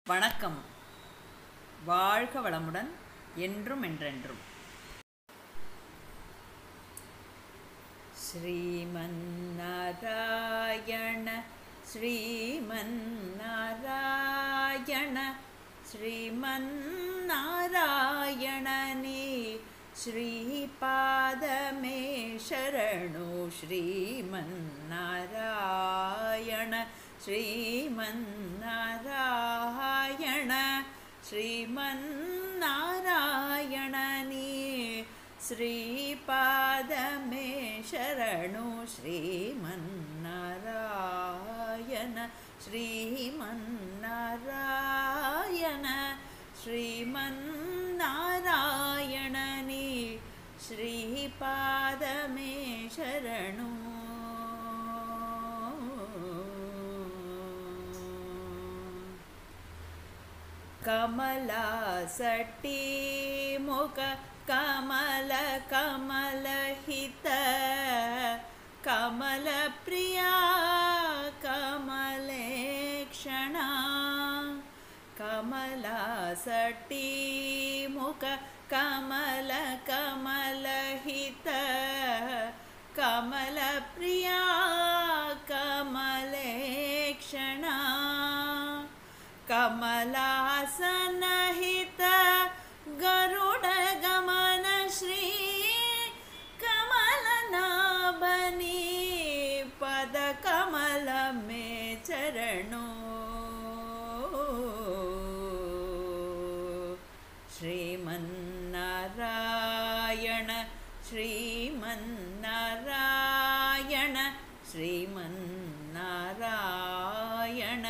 வணக்கம் வாழ்க வளமுடன் என்றும் என்றென்றும் ஸ்ரீமன்னாராயண ஸ்ரீமன்னாராயண ஸ்ரீமன்னாராயணனே ஸ்ரீபாதமே சரணோ ஸ்ரீமன்னாராயண ஸ்ரீமன்னாராயண ஸ்ரீமன்னாராயணனே ஸ்ரீபாதமே சரணோ ஸ்ரீமன்னாராயண ஸ்ரீமன்னாராயண ஸ்ரீமன்னாராயணனே ஸ்ரீபாதமே சரணோ कमलासटी मुख कमल कमलहित कमलप्रिया कमलेक्षणा कमलासटी मुख कमल कमलहित कमलप्रिया कमलेक्षणा कमलासनहित गरुडगमन श्री कमलनाभनी पदकमल मे चरणो श्रीमन्नारायण श्रीमन्नारायण श्रीमन्नारायण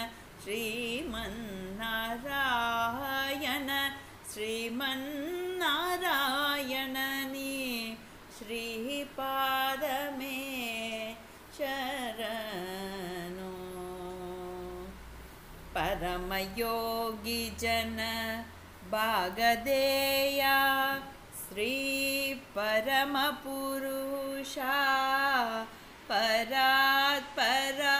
श्रीमन्नारायण श्रीमन्नारायणनी श्रीपादमे शरणो परमयोगिजन भागधेया श्रीपरमपुरुषा परात्परा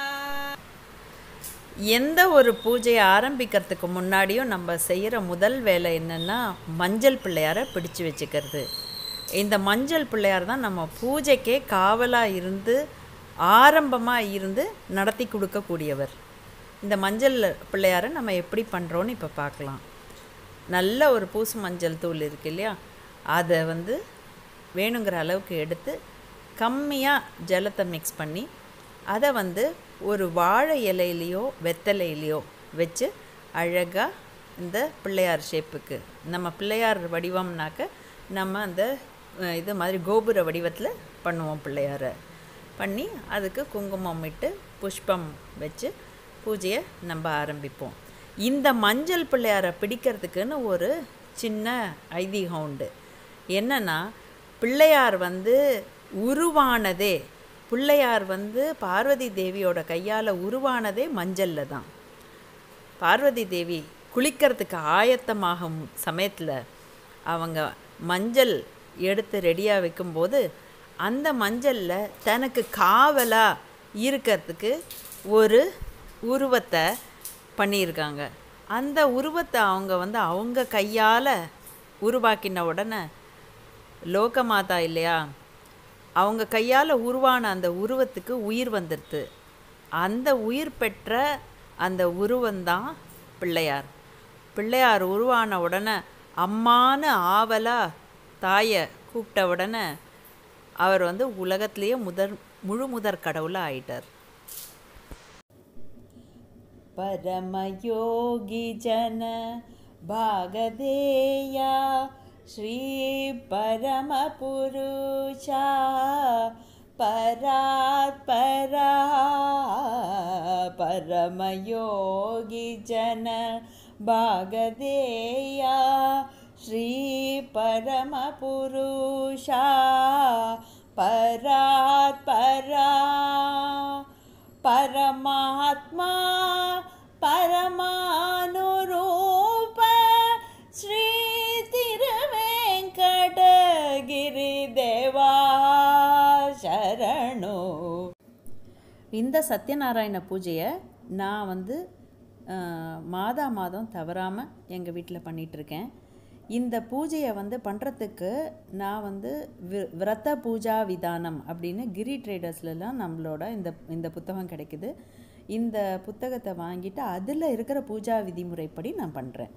எந்த ஒரு பூஜையை ஆரம்பிக்கிறதுக்கு முன்னாடியும் நம்ம செய்கிற முதல் வேலை என்னென்னா மஞ்சள் பிள்ளையாரை பிடிச்சு வச்சுக்கிறது இந்த மஞ்சள் பிள்ளையார் தான் நம்ம பூஜைக்கே காவலாக இருந்து ஆரம்பமாக இருந்து நடத்தி கொடுக்கக்கூடியவர் இந்த மஞ்சள் பிள்ளையாரை நம்ம எப்படி பண்ணுறோன்னு இப்போ பார்க்கலாம் நல்ல ஒரு பூசு மஞ்சள் தூள் இருக்கு இல்லையா அதை வந்து வேணுங்கிற அளவுக்கு எடுத்து கம்மியாக ஜலத்தை மிக்ஸ் பண்ணி அதை வந்து ஒரு வாழை இலையிலையோ வெத்தலையிலையோ வச்சு அழகாக இந்த பிள்ளையார் ஷேப்புக்கு நம்ம பிள்ளையார் வடிவம்னாக்க நம்ம அந்த இது மாதிரி கோபுர வடிவத்தில் பண்ணுவோம் பிள்ளையாரை பண்ணி அதுக்கு குங்குமம் இட்டு புஷ்பம் வச்சு பூஜையை நம்ம ஆரம்பிப்போம் இந்த மஞ்சள் பிள்ளையாரை பிடிக்கிறதுக்குன்னு ஒரு சின்ன ஐதீகம் உண்டு என்னென்னா பிள்ளையார் வந்து உருவானதே பிள்ளையார் வந்து பார்வதி தேவியோட கையால் உருவானதே மஞ்சளில் தான் பார்வதி தேவி குளிக்கிறதுக்கு ஆயத்தமாகும் சமயத்தில் அவங்க மஞ்சள் எடுத்து ரெடியாக வைக்கும்போது அந்த மஞ்சளில் தனக்கு காவலாக இருக்கிறதுக்கு ஒரு உருவத்தை பண்ணியிருக்காங்க அந்த உருவத்தை அவங்க வந்து அவங்க கையால் உருவாக்கின உடனே லோகமாதா இல்லையா அவங்க கையால் உருவான அந்த உருவத்துக்கு உயிர் வந்துடுது அந்த உயிர் பெற்ற அந்த உருவந்தான் பிள்ளையார் பிள்ளையார் உருவான உடனே அம்மானு ஆவலாக தாயை கூப்பிட்ட உடனே அவர் வந்து உலகத்திலேயே முதற் முழு முதற் கடவுளாக ஆயிட்டார் பரமயோகி ஜன பாகதேயா श्री परमपुरुषा परात्परा परमयोगिजन भागधेया श्री परमपुरुषा परात्परा परमात्मा परमानुरूप श्री திருவேங்கடகிரி தேவா சரணோ இந்த சத்யநாராயண பூஜையை நான் வந்து அஹ், மாதா மாதம் தவறாமல் எங்கள் வீட்டில் பண்ணிகிட்ருக்கேன் இந்த பூஜையை வந்து பண்ணுறதுக்கு நான் வந்து வி விரத பூஜா விதானம் அப்படின்னு கிரி ட்ரேடர்ஸ்லலாம் நம்மளோட இந்த இந்த புத்தகம் கிடைக்குது இந்த புத்தகத்தை வாங்கிட்டு அதில் இருக்கிற பூஜா விதிமுறைப்படி நான் பண்ணுறேன்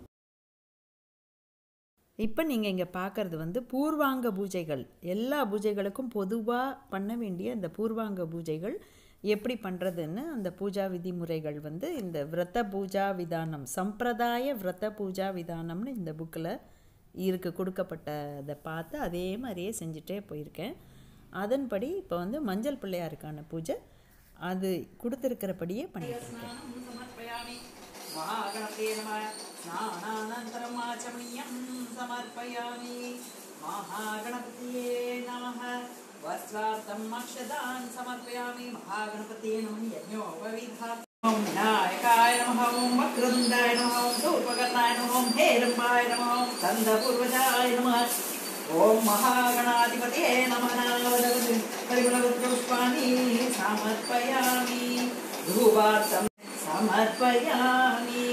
இப்போ நீங்கள் இங்கே பார்க்குறது வந்து பூர்வாங்க பூஜைகள் எல்லா பூஜைகளுக்கும் பொதுவாக பண்ண வேண்டிய இந்த பூர்வாங்க பூஜைகள் எப்படி பண்ணுறதுன்னு அந்த பூஜா விதிமுறைகள் வந்து இந்த விரத பூஜா விதானம் சம்பிரதாய விரத பூஜா விதானம்னு இந்த புக்கில் இருக்கு கொடுக்கப்பட்டதை பார்த்து அதே மாதிரியே செஞ்சுட்டே போயிருக்கேன் அதன்படி இப்போ வந்து மஞ்சள் பிள்ளையாருக்கான பூஜை அது கொடுத்துருக்கிறபடியே பண்ணிட்டு இருக்கேன் समर्पयामि महागणपते नमः स्नानानन्तरम् आचमनीयं समर्पयामि महागणपतये नमः वस्त्रार्थम् अक्षदान् समर्पयामि महागणपतये नमः यज्ञोपविधा ॐ विनायकाय नमः ॐ वक्रतुण्डाय नमः ॐ सूर्पकर्णाय नमः ॐ हेरम्बाय नमः ॐ स्कन्दपूर्वजाय नमः ॐ महागणाधिपतये नमः परिमलपुष्पाणि समर्पयामि धूपार्थं समर्पयामि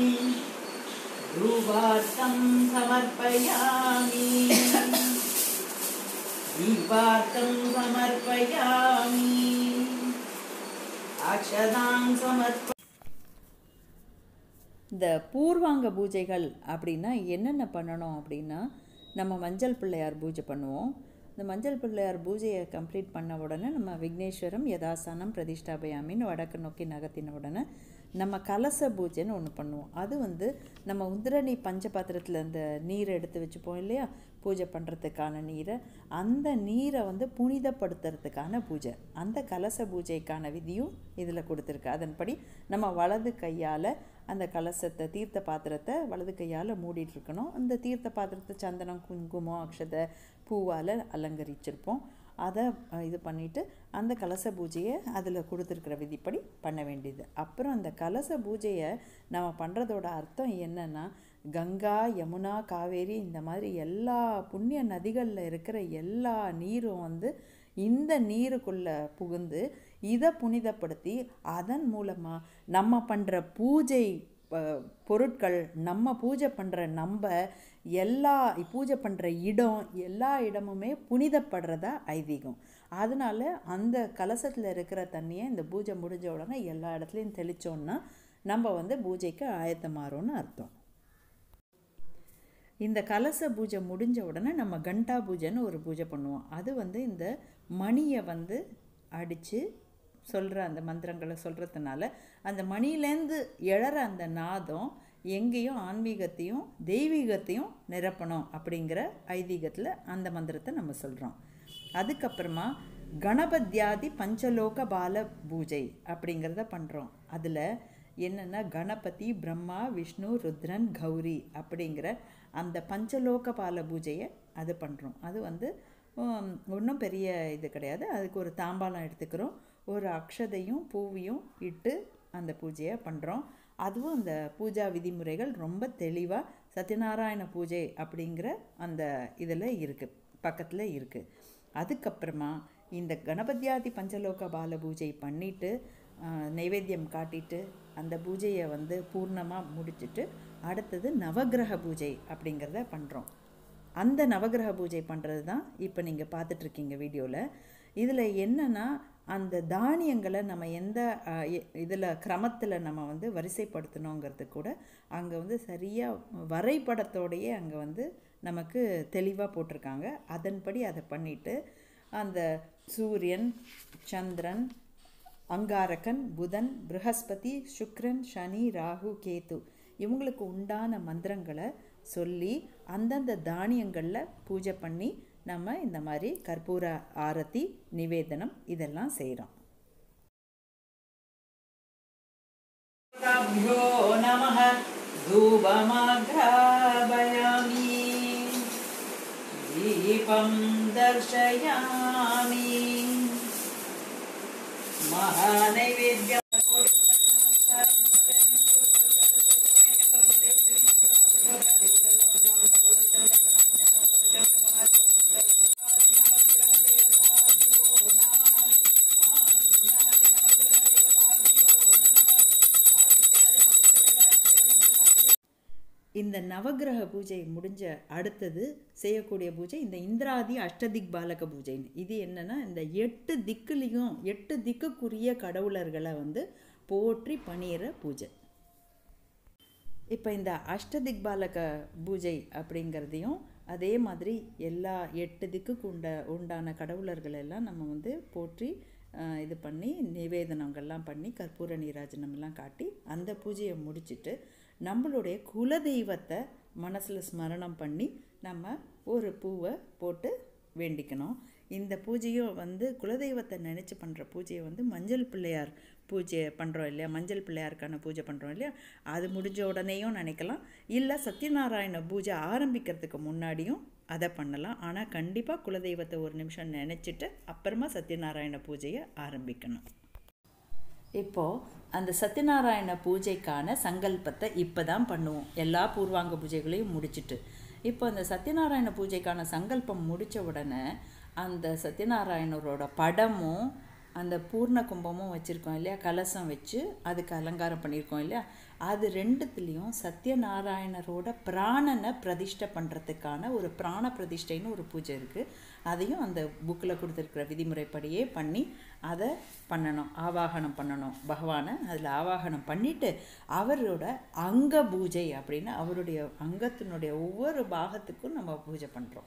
धूपार्थं समर्पयामि दीपार्थं समर्पयामि अक्षदां समर्प இந்த பூர்வாங்க பூஜைகள் அப்படின்னா என்னென்ன பண்ணணும் அப்படின்னா நம்ம மஞ்சள் பிள்ளையார் பூஜை பண்ணுவோம் இந்த மஞ்சள் பிள்ளையார் பூஜையை கம்ப்ளீட் பண்ண உடனே நம்ம விக்னேஸ்வரம் யதாசானம் பிரதிஷ்டாபயாமின்னு வடக்கு நோக்கி நகர்த்தின உடனே நம்ம கலச பூஜைன்னு ஒன்று பண்ணுவோம் அது வந்து நம்ம உந்திரணி பஞ்ச பாத்திரத்தில் இந்த நீரை எடுத்து வச்சுப்போம் இல்லையா பூஜை பண்ணுறதுக்கான நீரை அந்த நீரை வந்து புனிதப்படுத்துறதுக்கான பூஜை அந்த கலச பூஜைக்கான விதியும் இதில் கொடுத்துருக்கு அதன்படி நம்ம வலது கையால் அந்த கலசத்தை தீர்த்த பாத்திரத்தை வலது கையால் மூடிட்டு இருக்கணும் அந்த தீர்த்த பாத்திரத்தை சந்தனம் குங்குமம் அக்ஷதை பூவால் அலங்கரிச்சிருப்போம் அதை அஹ், இது பண்ணிவிட்டு அந்த கலச பூஜையை அதில் கொடுத்துருக்கிற விதிப்படி பண்ண வேண்டியது அப்புறம் அந்த கலச பூஜையை நம்ம பண்ணுறதோட அர்த்தம் என்னன்னா கங்கா யமுனா காவேரி இந்த மாதிரி எல்லா புண்ணிய நதிகளில் இருக்கிற எல்லா நீரும் வந்து இந்த நீருக்குள்ளே புகுந்து இதை புனிதப்படுத்தி அதன் மூலமாக நம்ம பண்ணுற பூஜை ப- பொருட்கள் நம்ம பூஜை பண்ணுற நம்ம எல்லா பூஜை பண்ணுற இடம் எல்லா இடமுமே புனிதப்படுறதா ஐதீகம் அதனால அந்த கலசத்தில் இருக்கிற தண்ணியை இந்த பூஜை முடிஞ்ச உடனே எல்லா இடத்துலையும் தெளிச்சோம்னா நம்ம வந்து பூஜைக்கு ஆயத்தமாறோம்னு அர்த்தம் இந்த கலச பூஜை முடிஞ்ச உடனே நம்ம கண்டா பூஜைன்னு ஒரு பூஜை பண்ணுவோம் அது வந்து இந்த மணியை வந்து அடித்து சொல்கிற அந்த மந்திரங்களை சொல்கிறதுனால அந்த மணிலேருந்து எழற அந்த நாதம் எங்கேயும் ஆன்மீகத்தையும் தெய்வீகத்தையும் நிரப்பணும் அப்படிங்கிற ஐதீகத்தில் அந்த மந்திரத்தை நம்ம சொல்கிறோம் அதுக்கப்புறமா கணபத்யாதி பஞ்சலோக பால பூஜை அப்படிங்கிறத பண்ணுறோம் அதில் என்னென்னா கணபதி பிரம்மா விஷ்ணு ருத்ரன் கௌரி அப்படிங்கிற அந்த பஞ்சலோக பால பூஜையை அது பண்ணுறோம் அது வந்து ஒன்றும் பெரிய இது கிடையாது அதுக்கு ஒரு தாம்பாலம் எடுத்துக்கிறோம் ஒரு அக்ஷதையும் பூவையும் இட்டு அந்த பூஜையை பண்ணுறோம் அதுவும் அந்த பூஜா விதிமுறைகள் ரொம்ப தெளிவாக சத்யநாராயண பூஜை அப்படிங்கிற அந்த இதில் இருக்குது பக்கத்தில் இருக்குது அதுக்கப்புறமா இந்த கணபத்யாதி பஞ்சலோக பால பூஜை பண்ணிட்டு ஆஹ், நைவேத்தியம் காட்டிட்டு அந்த பூஜையை வந்து பூர்ணமாக முடிச்சிட்டு அடுத்தது நவக்கிரக பூஜை அப்படிங்கிறத பண்ணுறோம் அந்த நவக்கிரக பூஜை பண்ணுறது தான் இப்போ நீங்கள் பார்த்துட்ருக்கீங்க வீடியோவில் இதில் என்னென்னா அந்த தானியங்களை நம்ம எந்த இதில் கிரமத்தில் நம்ம வந்து வரிசைப்படுத்தணுங்கிறது கூட அங்கே வந்து சரியாக வரைபடத்தோடையே அங்கே வந்து நமக்கு தெளிவாக போட்டிருக்காங்க அதன்படி அதை பண்ணிட்டு அந்த சூரியன் சந்திரன் அங்காரகன் புதன் ப்ரஹஸ்பதி சுக்ரன் சனி ராகு கேது இவங்களுக்கு உண்டான மந்திரங்களை சொல்லி அந்தந்த தானியங்களில் பூஜை பண்ணி நம்ம இந்த மாதிரி கற்பூர ஆரத்தி நிவேதனம் இதெல்லாம் செய்கிறோம் ताभ्यो नमः धूपमाघ्रापयामि दीपं दर्शयामि महानैवेद्यं இந்த நவக்கிரக பூஜை முடிஞ்ச அடுத்தது செய்யக்கூடிய பூஜை இந்த இந்திராதி அஷ்டதிக் பாலக பூஜைன்னு இது என்னன்னா இந்த எட்டு திக்குலேயும் எட்டு திக்குக்குரிய கடவுளர்களை வந்து போற்றி பணியிற பூஜை இப்போ இந்த அஷ்டதிக் பாலக பூஜை அப்படிங்கிறதையும் அதே மாதிரி எல்லா எட்டு திக்குக்கு உண்ட உண்டான கடவுளர்கள் எல்லாம் நம்ம வந்து போற்றி ஆஹ், இது பண்ணி நிவேதனங்கள்லாம் பண்ணி கற்பூர நீராஜனம்லாம் காட்டி அந்த பூஜையை முடிச்சிட்டு நம்மளுடைய குலதெய்வத்தை மனசில் ஸ்மரணம் பண்ணி நம்ம ஒரு பூவை போட்டு வேண்டிக்கணும் இந்த பூஜையும் வந்து குலதெய்வத்தை நினச்சி பண்ணுற பூஜையை வந்து மஞ்சள் பிள்ளையார் பூஜை பண்ணுறோம் இல்லையா மஞ்சள் பிள்ளையாருக்கான பூஜை பண்ணுறோம் இல்லையா அது முடிஞ்ச உடனேயும் நினைக்கலாம் இல்லை சத்யநாராயண பூஜை ஆரம்பிக்கிறதுக்கு முன்னாடியும் அதை பண்ணலாம் ஆனால் கண்டிப்பாக குலதெய்வத்தை ஒரு நிமிஷம் நினச்சிட்டு அப்புறமா சத்யநாராயண பூஜையை ஆரம்பிக்கணும் இப்போது அந்த சத்யநாராயண பூஜைக்கான சங்கல்பத்தை இப்போ தான் பண்ணுவோம் எல்லா பூர்வாங்க பூஜைகளையும் முடிச்சிட்டு இப்போ அந்த சத்யநாராயண பூஜைக்கான சங்கல்பம் முடித்த உடனே அந்த சத்யநாராயணரோட படமும் அந்த பூர்ண கும்பமும் வச்சுருக்கோம் இல்லையா கலசம் வச்சு அதுக்கு அலங்காரம் பண்ணியிருக்கோம் இல்லையா அது ரெண்டுத்துலேயும் சத்யநாராயணரோட பிராணனை பிரதிஷ்டை பண்ணுறதுக்கான ஒரு பிராண பிரதிஷ்டைன்னு ஒரு பூஜை இருக்குது அதையும் அந்த புக்கில் கொடுத்துருக்குற விதிமுறைப்படியே பண்ணி அதை பண்ணணும் ஆவாகனம் பண்ணணும் பகவானை அதில் ஆவாகனம் பண்ணிட்டு அவரோட அங்க பூஜை அப்படின்னு அவருடைய அங்கத்தினுடைய ஒவ்வொரு பாகத்துக்கும் நம்ம பூஜை பண்ணுறோம்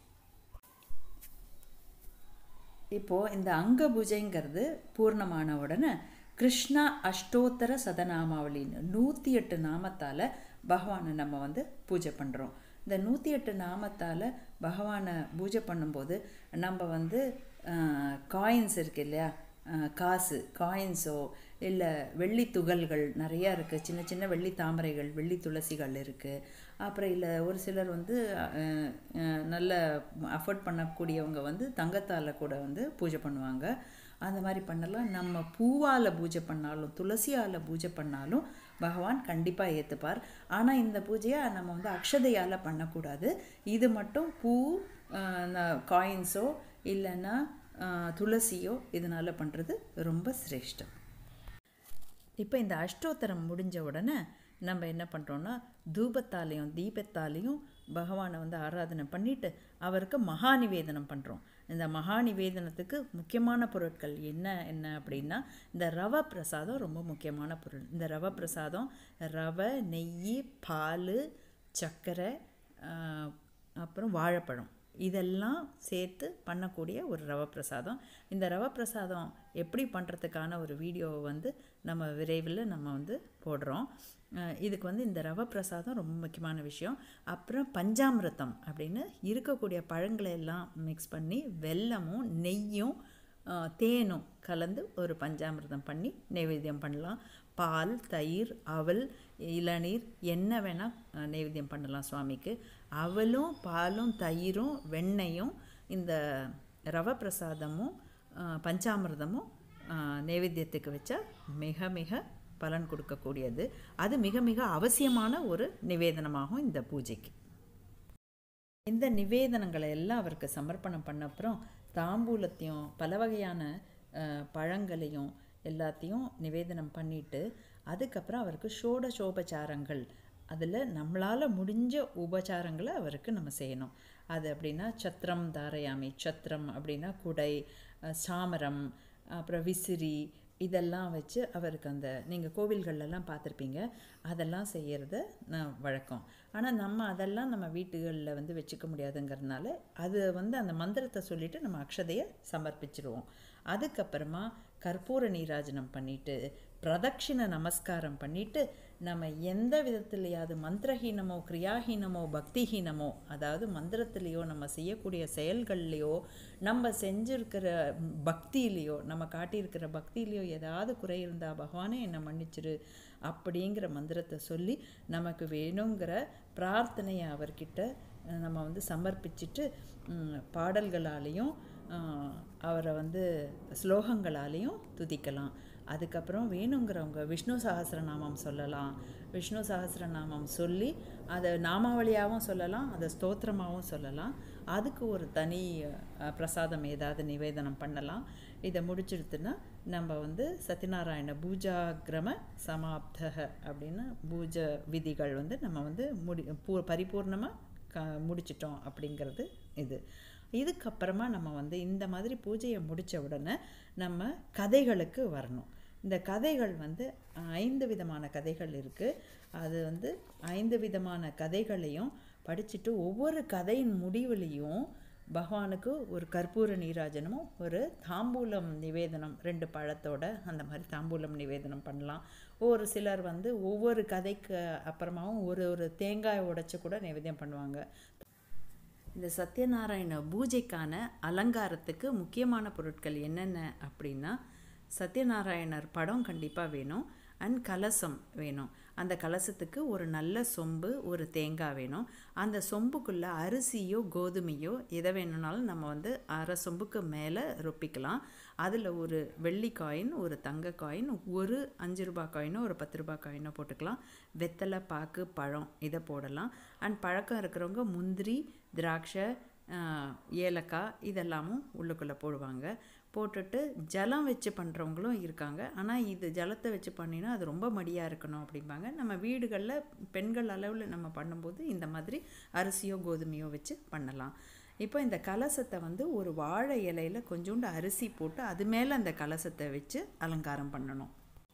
இப்போது இந்த அங்க பூஜைங்கிறது பூர்ணமான உடனே கிருஷ்ணா அஷ்டோத்தர சதநாமாவளின்னு நூற்றி எட்டு நாமத்தால் பகவானை நம்ம வந்து பூஜை பண்ணுறோம் இந்த நூற்றி எட்டு நாமத்தால் பகவானை பூஜை பண்ணும்போது நம்ம வந்து காயின்ஸ் இருக்கு இல்லையா அஹ், காசு காயின்ஸோ இல்லை வெள்ளி துகள்கள் நிறையா இருக்குது சின்ன சின்ன வெள்ளி தாமரைகள் வெள்ளி துளசிகள் இருக்குது அப்புறம் இல்லை ஒரு சிலர் வந்து அஹ், அஹ், நல்ல அஃபோர்ட் பண்ணக்கூடியவங்க வந்து தங்கத்தால் கூட வந்து பூஜை பண்ணுவாங்க அந்த மாதிரி பண்ணலாம் நம்ம பூவால் பூஜை பண்ணாலும் துளசியால் பூஜை பண்ணாலும் பகவான் கண்டிப்பாக ஏற்றுப்பார் ஆனால் இந்த பூஜையை நம்ம வந்து அக்ஷதையால் பண்ணக்கூடாது இது மட்டும் பூ காயின்ஸோ இல்லைன்னா அஹ், துளசியோ இதனால் பண்ணுறது ரொம்ப சிரேஷ்டம் இப்போ இந்த அஷ்டோத்தரம் முடிஞ்ச உடனே நம்ம என்ன பண்ணுறோன்னா தூபத்தாலையும் தீபத்தாலையும் பகவானை வந்து ஆராதனை பண்ணிட்டு அவருக்கு மகா நிவேதனம் பண்ணுறோம் இந்த மகா நிவேதனத்துக்கு முக்கியமான பொருட்கள் என்ன என்ன அப்படின்னா இந்த ரவ பிரசாதம் ரொம்ப முக்கியமான பொருள் இந்த ரவ பிரசாதம் ரவை நெய் பால் சர்க்கரை ஆஹ், அப்புறம் வாழைப்பழம் இதெல்லாம் சேர்த்து பண்ணக்கூடிய ஒரு ரவ பிரசாதம் இந்த ரவ பிரசாதம் எப்படி பண்ணுறதுக்கான ஒரு வீடியோவை வந்து நம்ம விரைவில் நம்ம வந்து போடுறோம் அஹ் இதுக்கு வந்து இந்த ரவ பிரசாதம் ரொம்ப முக்கியமான விஷயம் அப்புறம் பஞ்சாமிரதம் அப்படின்னு இருக்கக்கூடிய பழங்களை எல்லாம் மிக்ஸ் பண்ணி வெல்லமும் நெய்யும் அஹ் தேனும் கலந்து ஒரு பஞ்சாமிர்தம் பண்ணி நைவேத்தியம் பண்ணலாம் பால் தயிர் அவல் இளநீர் என்ன வேணால் நைவேத்தியம் பண்ணலாம் சுவாமிக்கு அவலும் பாலும் தயிரும் வெண்ணெயும் இந்த ரவ பிரசாதமும் அஹ் பஞ்சாமிர்தமும் அஹ் நைவேத்தியத்துக்கு வச்சா மிக மிக பலன் கொடுக்கக்கூடியது அது மிக மிக அவசியமான ஒரு நிவேதனமாகும் இந்த பூஜைக்கு இந்த நிவேதனங்களை எல்லாம் அவருக்கு சமர்ப்பணம் பண்ண அப்புறம் தாம்பூலத்தையும் பல வகையான அஹ், பழங்களையும் எல்லாத்தையும் நிவேதனம் பண்ணிட்டு அதுக்கப்புறம் அவருக்கு ஷோடசோபச்சாரங்கள் அதில் நம்மளால் முடிஞ்ச உபச்சாரங்களை அவருக்கு நம்ம செய்யணும் அது அப்படின்னா சத்திரம் தாரையாமி சத்திரம் அப்படின்னா குடை அஹ், சாமரம் அப்புறம் விசிறி இதெல்லாம் வச்சு அவருக்கு அந்த நீங்கள் கோவில்கள்லாம் பார்த்துருப்பீங்க அதெல்லாம் செய்கிறது நான் வழக்கம் ஆனால் நம்ம அதெல்லாம் நம்ம வீட்டுகளில் வந்து வச்சுக்க முடியாதுங்கிறதுனால அது வந்து அந்த மந்திரத்தை சொல்லிட்டு நம்ம அக்ஷதையை சமர்ப்பிச்சிடுவோம் அதுக்கப்புறமா கற்பூர நீராஜனம் பண்ணிட்டு பிரதட்சிண நமஸ்காரம் பண்ணிட்டு நம்ம எந்த விதத்துலையாவது மந்திரஹீனமோ கிரியாஹீனமோ பக்திஹீனமோ அதாவது மந்திரத்திலேயோ நம்ம செய்யக்கூடிய செயல்கள்லையோ நம்ம செஞ்சிருக்கிற பக்தியிலையோ நம்ம காட்டியிருக்கிற பக்தியிலையோ ஏதாவது குறை இருந்தால் பகவானே என்னை மன்னிச்சிரு அப்படிங்கிற மந்திரத்தை சொல்லி நமக்கு வேணுங்கிற பிரார்த்தனையை அவர்கிட்ட அஹ், நம்ம வந்து சமர்ப்பிச்சுட்டு ம், பாடல்களாலேயும் அஹ், அவரை வந்து ஸ்லோகங்களாலேயும் துதிக்கலாம் அதுக்கப்புறம் வேணுங்கிறவங்க விஷ்ணு சஹஸ்ரநாமம் சொல்லலாம் விஷ்ணு சஹஸ்ரநாமம் சொல்லி அதை நாமாவளியாகவும் சொல்லலாம் அதை ஸ்தோத்திரமாகவும் சொல்லலாம் அதுக்கு ஒரு தனி அஹ், பிரசாதம் ஏதாவது நிவேதனம் பண்ணலாம் இதை முடிச்சிடுத்துன்னா நம்ம வந்து சத்யநாராயண பூஜாகிரம சமாப்தக அப்படின்னு பூஜ விதிகள் வந்து நம்ம வந்து முடி பூ பரிபூர்ணமாக க முடிச்சிட்டோம் அப்படிங்கிறது இது இதுக்கப்புறமா நம்ம வந்து இந்த மாதிரி பூஜையை முடித்த உடனே நம்ம கதைகளுக்கு வரணும் இந்த கதைகள் வந்து ஐந்து விதமான கதைகள் இருக்குது அது வந்து ஐந்து விதமான கதைகளையும் படிச்சுட்டு ஒவ்வொரு கதையின் முடிவுலேயும் பகவானுக்கு ஒரு கற்பூர நீராஜனமும் ஒரு தாம்பூலம் நிவேதனம் ரெண்டு பழத்தோட அந்த மாதிரி தாம்பூலம் நிவேதனம் பண்ணலாம் ஒரு சிலர் வந்து ஒவ்வொரு கதைக்கு அப்புறமாவும் ஒரு ஒரு தேங்காய் உடைச்சு கூட நிவேதனம் பண்ணுவாங்க இந்த சத்யநாராயண பூஜைக்கான அலங்காரத்துக்கு முக்கியமான பொருட்கள் என்னென்ன அப்படின்னா சத்யநாராயணர் படம் கண்டிப்பாக வேணும் அண்ட் கலசம் வேணும் அந்த கலசத்துக்கு ஒரு நல்ல சொம்பு ஒரு தேங்காய் வேணும் அந்த சொம்புக்குள்ளே அரிசியோ கோதுமையோ எதை வேணும்னாலும் நம்ம வந்து அரை சொம்புக்கு மேலே ரொப்பிக்கலாம் அதில் ஒரு வெள்ளி காயின் ஒரு தங்க காயின் ஒரு அஞ்சு ரூபாய் காயினோ ஒரு பத்து ரூபாய் காயினோ போட்டுக்கலாம் வெத்தலை பாக்கு பழம் இதை போடலாம் அண்ட் பழக்கம் இருக்கிறவங்க முந்திரி திராட்சை ஏலக்காய் இதெல்லாமும் உள்ளுக்குள்ளே போடுவாங்க போட்டுட்டு ஜலம் வச்சு பண்ணுறவங்களும் இருக்காங்க ஆனால் இது ஜலத்தை வச்சு பண்ணினா அது ரொம்ப மடியாக இருக்கணும் அப்படிம்பாங்க நம்ம வீடுகளில் பெண்கள் அளவில் நம்ம பண்ணும்போது இந்த மாதிரி அரிசியோ கோதுமையோ வச்சு பண்ணலாம் இப்போ இந்த கலசத்தை வந்து ஒரு வாழை இலையில் கொஞ்சோண்டு அரிசி போட்டு அது மேலே அந்த கலசத்தை வச்சு அலங்காரம் பண்ணணும்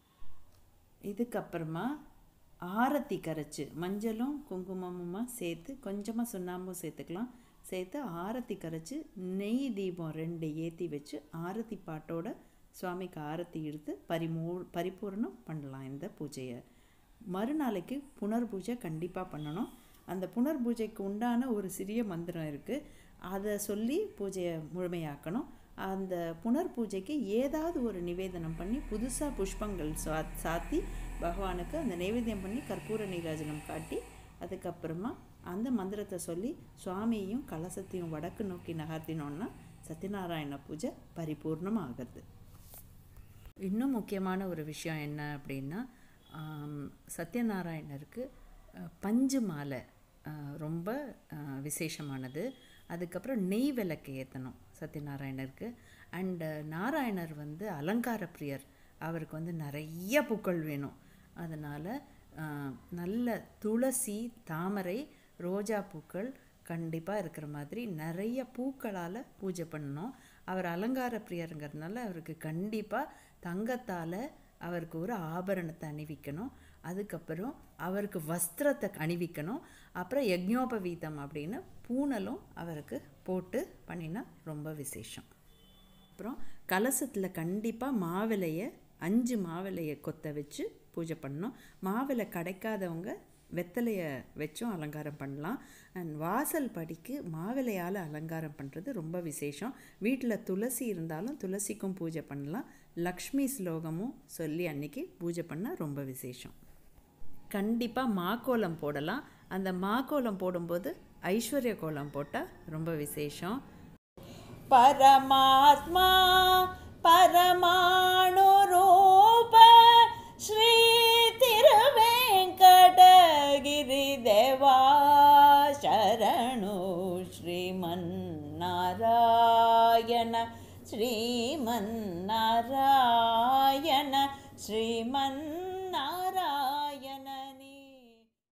இதுக்கப்புறமா ஆரத்தி கரைச்சி மஞ்சளும் குங்குமமுமா சேர்த்து கொஞ்சமாக சுண்ணாம்பும் சேர்த்துக்கலாம் சேர்த்து ஆரத்தி கரைச்சி நெய் தீபம் ரெண்டு ஏற்றி வச்சு ஆரத்தி பாட்டோட சுவாமிக்கு ஆரத்தி எடுத்து பரிமூ பரிபூர்ணம் பண்ணலாம் இந்த பூஜையை மறுநாளைக்கு புனர் பூஜை கண்டிப்பாக பண்ணணும் அந்த புனர் பூஜைக்கு உண்டான ஒரு சிறிய மந்திரம் இருக்குது அதை சொல்லி பூஜையை முழுமையாக்கணும் அந்த புனர் பூஜைக்கு ஏதாவது ஒரு நிவேதனம் பண்ணி புதுசாக புஷ்பங்கள் சா சாத்தி பகவானுக்கு அந்த நைவேத்தியம் பண்ணி கற்பூர நீராஜனம் காட்டி அதுக்கப்புறமா அந்த மந்திரத்தை சொல்லி சுவாமியையும் கலசத்தையும் வடக்கு நோக்கி நகர்த்தினோன்னா சத்யநாராயண பூஜை பரிபூர்ணமாகிறது இன்னும் முக்கியமான ஒரு விஷயம் என்ன அப்படின்னா சத்யநாராயணருக்கு பஞ்சு மாலை ரொம்ப விசேஷமானது அதுக்கப்புறம் நெய் விளக்கு ஏற்றணும் சத்யநாராயணருக்கு அண்டு நாராயணர் வந்து அலங்கார பிரியர் அவருக்கு வந்து நிறைய பூக்கள் வேணும் அதனால் நல்ல துளசி தாமரை ரோஜா பூக்கள் கண்டிப்பாக இருக்கிற மாதிரி நிறைய பூக்களால் பூஜை பண்ணணும் அவர் அலங்கார பிரியருங்கிறதுனால அவருக்கு கண்டிப்பாக தங்கத்தால் அவருக்கு ஒரு ஆபரணத்தை அணிவிக்கணும் அதுக்கப்புறம் அவருக்கு வஸ்திரத்தை அணிவிக்கணும் அப்புறம் யக்ஞோபவீதம் அப்படின்னு பூனலும் அவருக்கு போட்டு பண்ணினா ரொம்ப விசேஷம் அப்புறம் கலசத்தில் கண்டிப்பாக மாவிலையை அஞ்சு மாவிலையை கொத்த வச்சு பூஜை பண்ணணும் மாவிலை கிடைக்காதவங்க வெத்தலையை வச்சும் அலங்காரம் பண்ணலாம் அண்ட் வாசல் படிக்கு மாவிலையால் அலங்காரம் பண்ணுறது ரொம்ப விசேஷம் வீட்டில் துளசி இருந்தாலும் துளசிக்கும் பூஜை பண்ணலாம் லக்ஷ்மி ஸ்லோகமும் சொல்லி அன்னைக்கு பூஜை பண்ணால் ரொம்ப விசேஷம் கண்டிப்பாக மாக்கோலம் போடலாம் அந்த மாக்கோலம் போடும்போது ஐஸ்வர்ய கோலம் போட்டால் ரொம்ப விசேஷம் परमात्मा परमाणुरूप श्री तिरुवेङ्कटगिरिदेवा शरणु श्रीमन्नारायण श्रीमन्नारायण श्रीमन्